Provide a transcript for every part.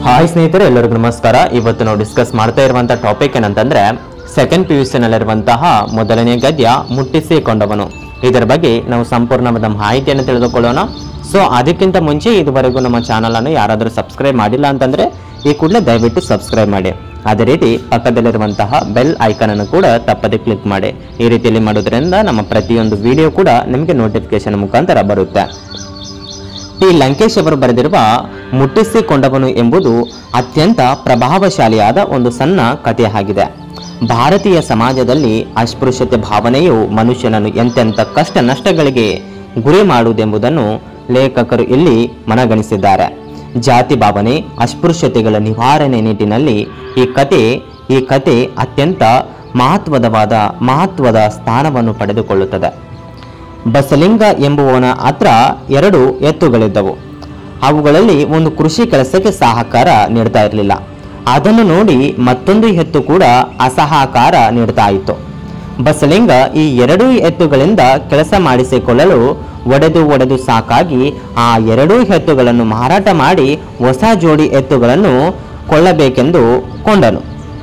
hi ಸ್ನೇಹಿತರೆ ಎಲ್ಲರಿಗೂ ನಮಸ್ಕಾರ ಇವತ್ತು ನಾವು ಡಿಸ್ಕಸ್ ಮಾಡ್ತಾ ಇರುವಂತಹ ಟಾಪಿಕ್ ಏನಂತಂದ್ರೆ ಸೆಕೆಂಡ್ ಪಿ ಯು ನಲ್ಲಿರುವಂತಹ ಮೊದಲನೇ ಗದ್ಯ ಮುಟ್ಟಿಸಿಕೊಂಡವನು ಇದರ ಬಗ್ಗೆ ನಾವು ಸಂಪೂರ್ಣವಾದ ಮಾಹಿತಿಯನ್ನು ತಿಳಿದುಕೊಳ್ಳೋಣ ಸೊ ಅದಕ್ಕಿಂತ ಮುಂಚೆ ಇದುವರೆಗೂ ನಮ್ಮ ಚಾನಲ್ ಅನ್ನು ಯಾರಾದರೂ ಸಬ್ಸ್ಕ್ರೈಬ್ ಮಾಡಿಲ್ಲ ಅಂತಂದ್ರೆ ಈ ಕೂಡಲೇ ದಯವಿಟ್ಟು ಸಬ್ಸ್ಕ್ರೈಬ್ ಮಾಡಿ ಅದೇ ರೀತಿ ಪಕ್ಕದಲ್ಲಿರುವಂತಹ ಬೆಲ್ ಐಕನ್ ಅನ್ನು ಕೂಡ ತಪ್ಪದೆ ಕ್ಲಿಕ್ ಮಾಡಿ ಈ ರೀತಿಯಲ್ಲಿ ಮಾಡೋದ್ರಿಂದ ನಮ್ಮ ಪ್ರತಿಯೊಂದು ವಿಡಿಯೋ ಕೂಡ ನಿಮಗೆ ನೋಟಿಫಿಕೇಶನ್ ಮುಖಾಂತರ ಬರುತ್ತೆ ಟಿ ಲಂಕೇಶ್ ಅವರು ಬರೆದಿರುವ ಮುಟ್ಟಿಸಿಕೊಂಡವನು ಎಂಬುದು ಅತ್ಯಂತ ಪ್ರಭಾವಶಾಲಿಯಾದ ಒಂದು ಸಣ್ಣ ಕಥೆಯಾಗಿದೆ ಭಾರತೀಯ ಸಮಾಜದಲ್ಲಿ ಅಸ್ಪೃಶ್ಯತೆ ಭಾವನೆಯು ಮನುಷ್ಯನನ್ನು ಎಂತೆಂಥ ಕಷ್ಟ ನಷ್ಟಗಳಿಗೆ ಗುರಿ ಮಾಡುವುದೆಂಬುದನ್ನು ಲೇಖಕರು ಇಲ್ಲಿ ಮನಗಣಿಸಿದ್ದಾರೆ ಜಾತಿ ಭಾವನೆ ಅಸ್ಪೃಶ್ಯತೆಗಳ ನಿವಾರಣೆ ನಿಟ್ಟಿನಲ್ಲಿ ಈ ಕತೆ ಈ ಕತೆ ಅತ್ಯಂತ ಮಹತ್ವದವಾದ ಮಹತ್ವದ ಸ್ಥಾನವನ್ನು ಪಡೆದುಕೊಳ್ಳುತ್ತದೆ ಬಸಲಿಂಗ ಎಂಬುವನ ಹತ್ರ ಎರಡು ಎತ್ತುಗಳಿದ್ದವು ಅವುಗಳಲ್ಲಿ ಒಂದು ಕೃಷಿ ಕೆಲಸಕ್ಕೆ ಸಹಕಾರ ನೀಡ್ತಾ ಇರಲಿಲ್ಲ ಅದನ್ನು ನೋಡಿ ಮತ್ತೊಂದು ಎತ್ತು ಕೂಡ ಅಸಹಕಾರ ನೀಡ್ತಾ ಇತ್ತು ಬಸಲಿಂಗ ಈ ಎರಡೂ ಎತ್ತುಗಳಿಂದ ಕೆಲಸ ಮಾಡಿಸಿಕೊಳ್ಳಲು ಒಡೆದು ಒಡೆದು ಸಾಕಾಗಿ ಆ ಎರಡೂ ಎತ್ತುಗಳನ್ನು ಮಾರಾಟ ಮಾಡಿ ಹೊಸ ಜೋಡಿ ಎತ್ತುಗಳನ್ನು ಕೊಳ್ಳಬೇಕೆಂದು ಕೊಂಡನು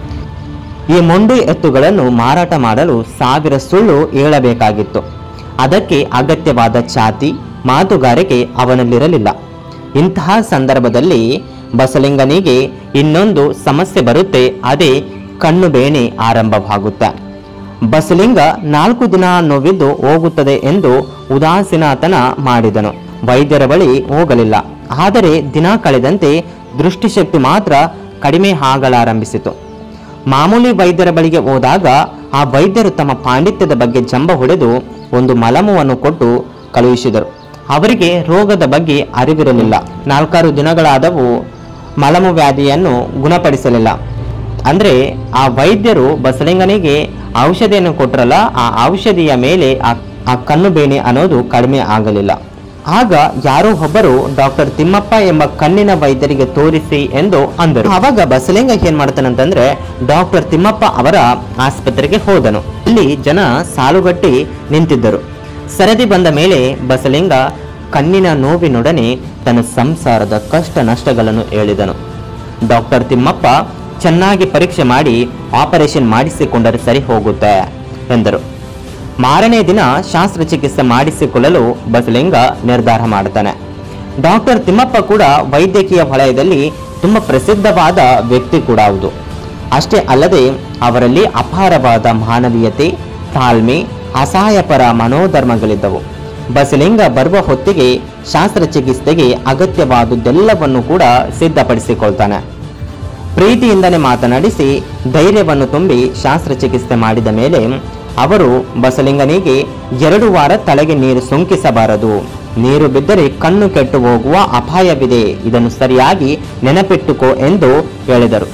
ಈ ಮೊಂಡು ಎತ್ತುಗಳನ್ನು ಮಾರಾಟ ಮಾಡಲು ಸಾವಿರ ಸುಳ್ಳು ಹೇಳಬೇಕಾಗಿತ್ತು ಅದಕ್ಕೆ ಅಗತ್ಯವಾದ ಛಾತಿ ಮಾತುಗಾರಿಕೆ ಅವನಲ್ಲಿರಲಿಲ್ಲ ಇಂತಹ ಸಂದರ್ಭದಲ್ಲಿ ಬಸಲಿಂಗನಿಗೆ ಇನ್ನೊಂದು ಸಮಸ್ಯೆ ಬರುತ್ತೆ ಅದೇ ಕಣ್ಣು ಬೇಣೆ ಆರಂಭವಾಗುತ್ತೆ ಬಸಲಿಂಗ ನಾಲ್ಕು ದಿನ ನೋವಿದ್ದು ಹೋಗುತ್ತದೆ ಎಂದು ಉದಾಸೀನತನ ಮಾಡಿದನು ವೈದ್ಯರ ಬಳಿ ಹೋಗಲಿಲ್ಲ ಆದರೆ ದಿನ ಕಳೆದಂತೆ ದೃಷ್ಟಿಶಕ್ತಿ ಮಾತ್ರ ಕಡಿಮೆ ಆಗಲಾರಂಭಿಸಿತು ಮಾಮೂಲಿ ವೈದ್ಯರ ಬಳಿಗೆ ಹೋದಾಗ ಆ ವೈದ್ಯರು ತಮ್ಮ ಪಾಂಡಿತ್ಯದ ಬಗ್ಗೆ ಜಂಬ ಹೊಡೆದು ಒಂದು ಮಲಮುವನ್ನು ಕೊಟ್ಟು ಕಳುಹಿಸಿದರು ಅವರಿಗೆ ರೋಗದ ಬಗ್ಗೆ ಅರಿವಿರಲಿಲ್ಲ ನಾಲ್ಕಾರು ದಿನಗಳಾದವು ಮಲಮು ವ್ಯಾಧಿಯನ್ನು ಗುಣಪಡಿಸಲಿಲ್ಲ ಅಂದ್ರೆ ಆ ವೈದ್ಯರು ಬಸಲಿಂಗನಿಗೆ ಔಷಧಿಯನ್ನು ಕೊಟ್ಟರಲ್ಲ ಆ ಔಷಧಿಯ ಮೇಲೆ ಆ ಆ ಕಣ್ಣು ಬೇನೆ ಅನ್ನೋದು ಕಡಿಮೆ ಆಗಲಿಲ್ಲ ಆಗ ಯಾರೋ ಒಬ್ಬರು ಡಾಕ್ಟರ್ ತಿಮ್ಮಪ್ಪ ಎಂಬ ಕಣ್ಣಿನ ವೈದ್ಯರಿಗೆ ತೋರಿಸಿ ಎಂದು ಅಂದರು ಅವಾಗ ಬಸಲಿಂಗ ಏನ್ ಮಾಡ್ತಾನಂತಂದ್ರೆ ಡಾಕ್ಟರ್ ತಿಮ್ಮಪ್ಪ ಅವರ ಆಸ್ಪತ್ರೆಗೆ ಹೋದನು ಇಲ್ಲಿ ಜನ ಸಾಲುಗಟ್ಟಿ ನಿಂತಿದ್ದರು ಸರದಿ ಬಂದ ಮೇಲೆ ಬಸಲಿಂಗ ಕಣ್ಣಿನ ನೋವಿನೊಡನೆ ತನ್ನ ಸಂಸಾರದ ಕಷ್ಟ ನಷ್ಟಗಳನ್ನು ಹೇಳಿದನು ಡಾಕ್ಟರ್ ತಿಮ್ಮಪ್ಪ ಚೆನ್ನಾಗಿ ಪರೀಕ್ಷೆ ಮಾಡಿ ಆಪರೇಷನ್ ಮಾಡಿಸಿಕೊಂಡರೆ ಸರಿ ಹೋಗುತ್ತೆ ಎಂದರು ಮಾರನೇ ದಿನ ಶಾಸ್ತ್ರಚಿಕಿತ್ಸೆ ಮಾಡಿಸಿಕೊಳ್ಳಲು ಬಸಲಿಂಗ ನಿರ್ಧಾರ ಮಾಡುತ್ತಾನೆ ಡಾಕ್ಟರ್ ತಿಮ್ಮಪ್ಪ ಕೂಡ ವೈದ್ಯಕೀಯ ವಲಯದಲ್ಲಿ ತುಂಬ ಪ್ರಸಿದ್ಧವಾದ ವ್ಯಕ್ತಿ ಕೂಡ ಹೌದು ಅಷ್ಟೇ ಅಲ್ಲದೆ ಅವರಲ್ಲಿ ಅಪಾರವಾದ ಮಾನವೀಯತೆ ತಾಳ್ಮೆ ಅಸಹಾಯಪರ ಮನೋಧರ್ಮಗಳಿದ್ದವು ಬಸಲಿಂಗ ಬರುವ ಹೊತ್ತಿಗೆ ಶಾಸ್ತ್ರಚಿಕಿತ್ಸೆಗೆ ಅಗತ್ಯವಾದುದೆಲ್ಲವನ್ನು ಕೂಡ ಸಿದ್ಧಪಡಿಸಿಕೊಳ್ತಾನೆ ಪ್ರೀತಿಯಿಂದನೇ ಮಾತನಾಡಿಸಿ ಧೈರ್ಯವನ್ನು ತುಂಬಿ ಶಾಸ್ತ್ರಚಿಕಿತ್ಸೆ ಮಾಡಿದ ಮೇಲೆ ಅವರು ಬಸಲಿಂಗನಿಗೆ ಎರಡು ವಾರ ತಲೆಗೆ ನೀರು ಸೋಂಕಿಸಬಾರದು ನೀರು ಬಿದ್ದರೆ ಕಣ್ಣು ಕೆಟ್ಟು ಹೋಗುವ ಅಪಾಯವಿದೆ ಇದನ್ನು ಸರಿಯಾಗಿ ನೆನಪಿಟ್ಟುಕೋ ಎಂದು ಹೇಳಿದರು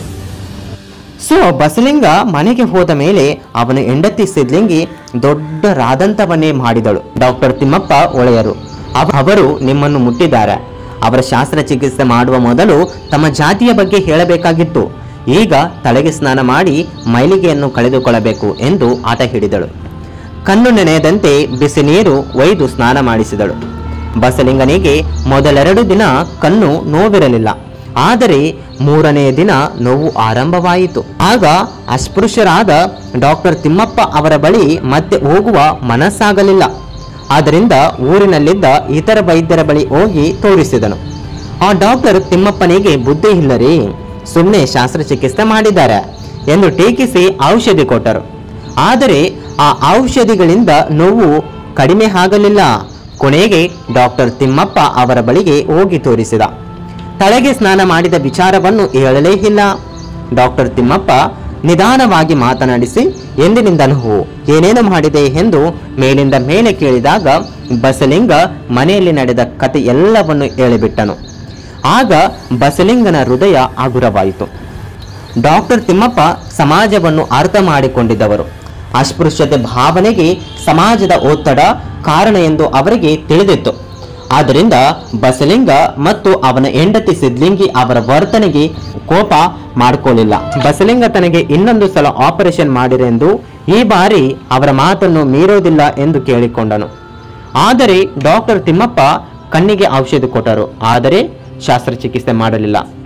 ಸೊ ಬಸಲಿಂಗ ಮನೆಗೆ ಹೋದ ಮೇಲೆ ಅವನ ಹೆಂಡತಿ ಸಿದ್ಲಿಂಗಿ ದೊಡ್ಡ ರಾದಂತವನ್ನೇ ಮಾಡಿದಳು ಡಾಕ್ಟರ್ ತಿಮ್ಮಪ್ಪ ಒಳೆಯರು ಅವ- ಅವರು ನಿಮ್ಮನ್ನು ಮುಟ್ಟಿದ್ದಾರೆ ಅವರ ಶಾಸ್ತ್ರಚಿಕಿತ್ಸೆ ಮಾಡುವ ಮೊದಲು ತಮ್ಮ ಜಾತಿಯ ಬಗ್ಗೆ ಹೇಳಬೇಕಾಗಿತ್ತು ಈಗ ತಲೆಗೆ ಸ್ನಾನ ಮಾಡಿ ಮೈಲಿಗೆಯನ್ನು ಕಳೆದುಕೊಳ್ಳಬೇಕು ಎಂದು ಆಟ ಹಿಡಿದಳು ಕಣ್ಣು ನೆನೆಯದಂತೆ ಬಿಸಿ ನೀರು ಒಯ್ದು ಸ್ನಾನ ಮಾಡಿಸಿದಳು ಬಸಲಿಂಗನಿಗೆ ಮೊದಲೆರಡು ದಿನ ಕಣ್ಣು ನೋವಿರಲಿಲ್ಲ ಆದರೆ ಮೂರನೆಯ ದಿನ ನೋವು ಆರಂಭವಾಯಿತು ಆಗ ಅಸ್ಪೃಶ್ಯರಾದ ಡಾಕ್ಟರ್ ತಿಮ್ಮಪ್ಪ ಅವರ ಬಳಿ ಮತ್ತೆ ಹೋಗುವ ಮನಸ್ಸಾಗಲಿಲ್ಲ ಆದ್ದರಿಂದ ಊರಿನಲ್ಲಿದ್ದ ಇತರ ವೈದ್ಯರ ಬಳಿ ಹೋಗಿ ತೋರಿಸಿದನು ಆ ಡಾಕ್ಟರ್ ತಿಮ್ಮಪ್ಪನಿಗೆ ಬುದ್ಧಿ ಇಲ್ಲರಿ ಸುಮ್ಮನೆ ಶಾಸ್ತ್ರಚಿಕಿತ್ಸೆ ಮಾಡಿದ್ದಾರೆ ಎಂದು ಟೀಕಿಸಿ ಔಷಧಿ ಕೊಟ್ಟರು ಆದರೆ ಆ ಔಷಧಿಗಳಿಂದ ನೋವು ಕಡಿಮೆ ಆಗಲಿಲ್ಲ ಕೊನೆಗೆ ಡಾಕ್ಟರ್ ತಿಮ್ಮಪ್ಪ ಅವರ ಬಳಿಗೆ ಹೋಗಿ ತೋರಿಸಿದ ತಲೆಗೆ ಸ್ನಾನ ಮಾಡಿದ ವಿಚಾರವನ್ನು ಹೇಳಲೇ ಇಲ್ಲ ಡಾಕ್ಟರ್ ತಿಮ್ಮಪ್ಪ ನಿಧಾನವಾಗಿ ಮಾತನಾಡಿಸಿ ಎಂದಿನಿಂದ ನೋವು ಏನೇನು ಮಾಡಿದೆ ಎಂದು ಮೇಲಿಂದ ಮೇಲೆ ಕೇಳಿದಾಗ ಬಸಲಿಂಗ ಮನೆಯಲ್ಲಿ ನಡೆದ ಕತೆ ಎಲ್ಲವನ್ನು ಹೇಳಿಬಿಟ್ಟನು ಆಗ ಬಸಲಿಂಗನ ಹೃದಯ ಹಗುರವಾಯಿತು ಡಾಕ್ಟರ್ ತಿಮ್ಮಪ್ಪ ಸಮಾಜವನ್ನು ಅರ್ಥ ಮಾಡಿಕೊಂಡಿದ್ದವರು ಅಸ್ಪೃಶ್ಯತೆ ಭಾವನೆಗೆ ಸಮಾಜದ ಒತ್ತಡ ಕಾರಣ ಎಂದು ಅವರಿಗೆ ತಿಳಿದಿತ್ತು ಆದ್ದರಿಂದ ಬಸಲಿಂಗ ಮತ್ತು ಅವನ ಹೆಂಡತಿ ಸಿದ್ಲಿಂಗಿ ಅವರ ವರ್ತನೆಗೆ ಕೋಪ ಮಾಡಿಕೊಳ್ಳಿಲ್ಲ ಬಸಲಿಂಗ ತನಗೆ ಇನ್ನೊಂದು ಸಲ ಆಪರೇಷನ್ ಮಾಡಿರೆಂದು ಈ ಬಾರಿ ಅವರ ಮಾತನ್ನು ಮೀರೋದಿಲ್ಲ ಎಂದು ಕೇಳಿಕೊಂಡನು ಆದರೆ ಡಾಕ್ಟರ್ ತಿಮ್ಮಪ್ಪ ಕಣ್ಣಿಗೆ ಔಷಧಿ ಕೊಟ್ಟರು ಆದರೆ ಶಸ್ತ್ರಚಿಕಿತ್ಸೆ ಮಾಡಲಿಲ್ಲ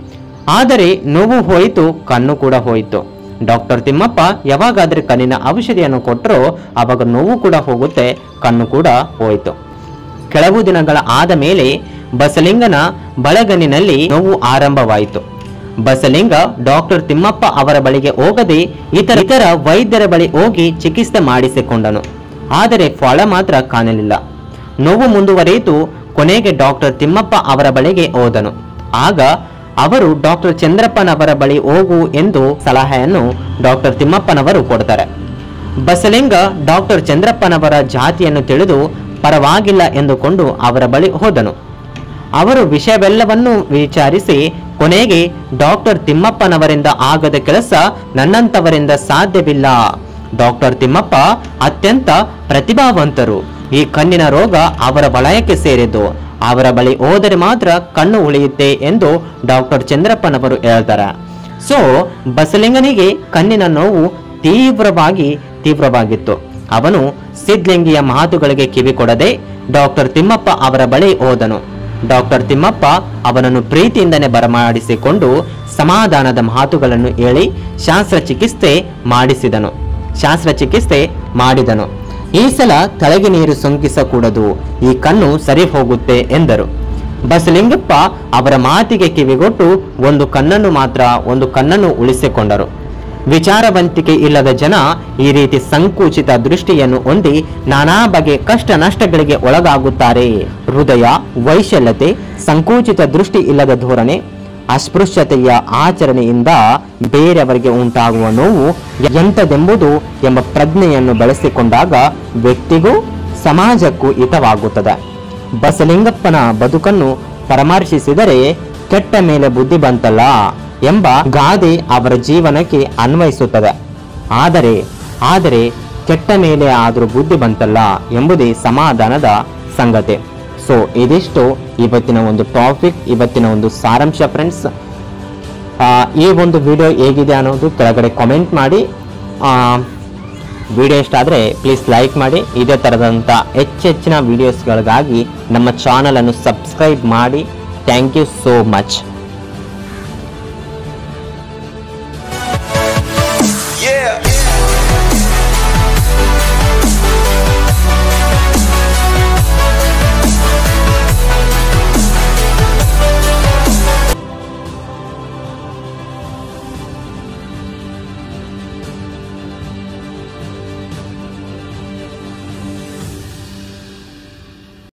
ಆದರೆ ನೋವು ಹೋಯಿತು ಕಣ್ಣು ಕೂಡ ಹೋಯಿತು ಡಾಕ್ಟರ್ ತಿಮ್ಮಪ್ಪ ಯಾವಾಗಾದ್ರೆ ಕಣ್ಣಿನ ಔಷಧಿಯನ್ನು ಕೊಟ್ಟರೋ ಆವಾಗ ನೋವು ಕೂಡ ಹೋಗುತ್ತೆ ಕಣ್ಣು ಕೂಡ ಹೋಯಿತು ಕೆಲವು ದಿನಗಳ ಆದ ಮೇಲೆ ಬಸಲಿಂಗನ ಬಳಗನಿನಲ್ಲಿ ನೋವು ಆರಂಭವಾಯಿತು ಬಸಲಿಂಗ ಡಾಕ್ಟರ್ ತಿಮ್ಮಪ್ಪ ಅವರ ಬಳಿಗೆ ಹೋಗದೆ ಇತರ ಇತರ ವೈದ್ಯರ ಬಳಿ ಹೋಗಿ ಚಿಕಿತ್ಸೆ ಮಾಡಿಸಿಕೊಂಡನು ಆದರೆ ಫಲ ಮಾತ್ರ ಕಾಣಲಿಲ್ಲ ನೋವು ಮುಂದುವರಿಯಿತು ಕೊನೆಗೆ ಡಾಕ್ಟರ್ ತಿಮ್ಮಪ್ಪ ಅವರ ಬಳಿಗೆ ಹೋದನು ಆಗ ಅವರು ಡಾಕ್ಟರ್ ಚಂದ್ರಪ್ಪನವರ ಬಳಿ ಹೋಗು ಎಂದು ಸಲಹೆಯನ್ನು ಡಾಕ್ಟರ್ ತಿಮ್ಮಪ್ಪನವರು ಕೊಡ್ತಾರೆ ಬಸಲಿಂಗ ಡಾಕ್ಟರ್ ಚಂದ್ರಪ್ಪನವರ ಜಾತಿಯನ್ನು ತಿಳಿದು ಪರವಾಗಿಲ್ಲ ಎಂದುಕೊಂಡು ಅವರ ಬಳಿ ಹೋದನು ಅವರು ವಿಷಯವೆಲ್ಲವನ್ನು ವಿಚಾರಿಸಿ ಕೊನೆಗೆ ಡಾಕ್ಟರ್ ತಿಮ್ಮಪ್ಪನವರಿಂದ ಆಗದ ಕೆಲಸ ನನ್ನಂತವರಿಂದ ಸಾಧ್ಯವಿಲ್ಲ ಡಾಕ್ಟರ್ ತಿಮ್ಮಪ್ಪ ಅತ್ಯಂತ ಪ್ರತಿಭಾವಂತರು ಈ ಕಣ್ಣಿನ ರೋಗ ಅವರ ವಲಯಕ್ಕೆ ಸೇರಿದ್ದು ಅವರ ಬಳಿ ಹೋದರೆ ಮಾತ್ರ ಕಣ್ಣು ಉಳಿಯುತ್ತೆ ಎಂದು ಡಾಕ್ಟರ್ ಚಂದ್ರಪ್ಪನವರು ಹೇಳ್ತಾರೆ ಸೊ ಬಸಲಿಂಗನಿಗೆ ಕಣ್ಣಿನ ನೋವು ತೀವ್ರವಾಗಿ ತೀವ್ರವಾಗಿತ್ತು ಅವನು ಸಿದ್ಲಿಂಗಿಯ ಮಾತುಗಳಿಗೆ ಕಿವಿ ಕೊಡದೆ ಡಾಕ್ಟರ್ ತಿಮ್ಮಪ್ಪ ಅವರ ಬಳಿ ಹೋದನು ಡಾಕ್ಟರ್ ತಿಮ್ಮಪ್ಪ ಅವನನ್ನು ಪ್ರೀತಿಯಿಂದನೇ ಬರಮಾಡಿಸಿಕೊಂಡು ಸಮಾಧಾನದ ಮಾತುಗಳನ್ನು ಹೇಳಿ ಶಾಸ್ತ್ರ ಚಿಕಿತ್ಸೆ ಮಾಡಿಸಿದನು ಶಾಸ್ತ್ರ ಚಿಕಿತ್ಸೆ ಮಾಡಿದನು ಈ ಸಲ ತಲೆಗೆ ನೀರು ಸೊಂಕಿಸಕೂಡದು ಈ ಕಣ್ಣು ಸರಿ ಹೋಗುತ್ತೆ ಎಂದರು ಬಸಲಿಂಗಪ್ಪ ಅವರ ಮಾತಿಗೆ ಕಿವಿಗೊಟ್ಟು ಒಂದು ಕಣ್ಣನ್ನು ಮಾತ್ರ ಒಂದು ಕಣ್ಣನ್ನು ಉಳಿಸಿಕೊಂಡರು ವಿಚಾರವಂತಿಕೆ ಇಲ್ಲದ ಜನ ಈ ರೀತಿ ಸಂಕುಚಿತ ದೃಷ್ಟಿಯನ್ನು ಹೊಂದಿ ನಾನಾ ಬಗೆ ಕಷ್ಟ ನಷ್ಟಗಳಿಗೆ ಒಳಗಾಗುತ್ತಾರೆ ಹೃದಯ ವೈಶಲ್ಯತೆ ಸಂಕುಚಿತ ದೃಷ್ಟಿ ಇಲ್ಲದ ಧೋರಣೆ ಅಸ್ಪೃಶ್ಯತೆಯ ಆಚರಣೆಯಿಂದ ಬೇರೆಯವರಿಗೆ ಉಂಟಾಗುವ ನೋವು ಎಂಥದೆಂಬುದು ಎಂಬ ಪ್ರಜ್ಞೆಯನ್ನು ಬೆಳೆಸಿಕೊಂಡಾಗ ವ್ಯಕ್ತಿಗೂ ಸಮಾಜಕ್ಕೂ ಹಿತವಾಗುತ್ತದೆ ಬಸಲಿಂಗಪ್ಪನ ಬದುಕನ್ನು ಪರಾಮರ್ಶಿಸಿದರೆ ಕೆಟ್ಟ ಮೇಲೆ ಬುದ್ಧಿ ಬಂತಲ್ಲ ಎಂಬ ಗಾದೆ ಅವರ ಜೀವನಕ್ಕೆ ಅನ್ವಯಿಸುತ್ತದೆ ಆದರೆ ಆದರೆ ಕೆಟ್ಟ ಮೇಲೆ ಆದರೂ ಬುದ್ಧಿ ಬಂತಲ್ಲ ಎಂಬುದೇ ಸಮಾಧಾನದ ಸಂಗತಿ ಸೊ ಇದಿಷ್ಟು ಇವತ್ತಿನ ಒಂದು ಟಾಪಿಕ್ ಇವತ್ತಿನ ಒಂದು ಸಾರಾಂಶ ಫ್ರೆಂಡ್ಸ್ ಈ ಒಂದು ವಿಡಿಯೋ ಹೇಗಿದೆ ಅನ್ನೋದು ಕೆಳಗಡೆ ಕಾಮೆಂಟ್ ಮಾಡಿ ವಿಡಿಯೋ ಇಷ್ಟ ಆದರೆ ಪ್ಲೀಸ್ ಲೈಕ್ ಮಾಡಿ ಇದೇ ಥರದಂಥ ಹೆಚ್ಚೆಚ್ಚಿನ ವೀಡಿಯೋಸ್ಗಳಿಗಾಗಿ ನಮ್ಮ ಚಾನಲನ್ನು ಸಬ್ಸ್ಕ್ರೈಬ್ ಮಾಡಿ ಥ್ಯಾಂಕ್ ಯು ಸೋ ಮಚ್